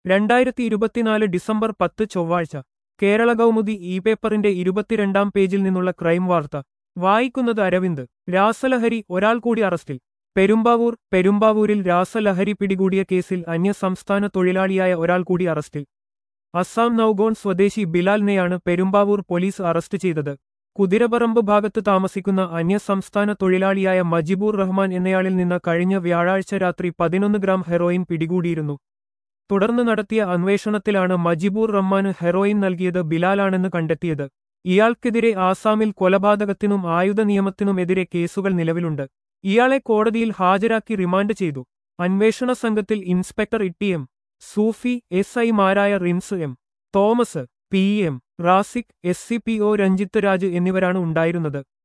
രണ്ടായിരത്തി ഇരുപത്തിനാല് ഡിസംബർ പത്ത് ചൊവ്വാഴ്ച കേരള കൗമുദി ഇ പേപ്പറിന്റെ ഇരുപത്തിരണ്ടാം പേജിൽ നിന്നുള്ള ക്രൈം വാർത്ത വായിക്കുന്നത് അരവിന്ദ് രാസലഹരി ഒരാൾ കൂടി അറസ്റ്റിൽ പെരുമ്പാവൂർ പെരുമ്പാവൂരിൽ രാസലഹരി പിടികൂടിയ കേസിൽ അന്യസംസ്ഥാന തൊഴിലാളിയായ ഒരാൾ കൂടി അറസ്റ്റിൽ അസാം നൌഗോൺ സ്വദേശി ബിലാലിനെയാണ് പെരുമ്പാവൂർ പോലീസ് അറസ്റ്റ് ചെയ്തത് കുതിരപറമ്പ് ഭാഗത്ത് താമസിക്കുന്ന അന്യസംസ്ഥാന തൊഴിലാളിയായ മജിബൂർ റഹ്മാൻ എന്നയാളിൽ നിന്ന് കഴിഞ്ഞ വ്യാഴാഴ്ച രാത്രി പതിനൊന്ന് ഗ്രാം ഹെറോയിൻ പിടികൂടിയിരുന്നു തുടർന്ന് നടത്തിയ അന്വേഷണത്തിലാണ് മജിബൂർ റഹ്മാന് ഹെറോയിൻ നൽകിയത് ബിലാലാണെന്ന് കണ്ടെത്തിയത് ഇയാൾക്കെതിരെ ആസാമിൽ കൊലപാതകത്തിനും ആയുധ നിയമത്തിനുമെതിരെ കേസുകൾ നിലവിലുണ്ട് ഇയാളെ കോടതിയിൽ ഹാജരാക്കി റിമാൻഡ് ചെയ്തു അന്വേഷണ സംഘത്തിൽ inspector Itty M Sufi S ഐമാരായ Rins M Thomas P M Rasik S C P O Ranjith Raj എന്നിവരാണ് ഉണ്ടായിരുന്നത്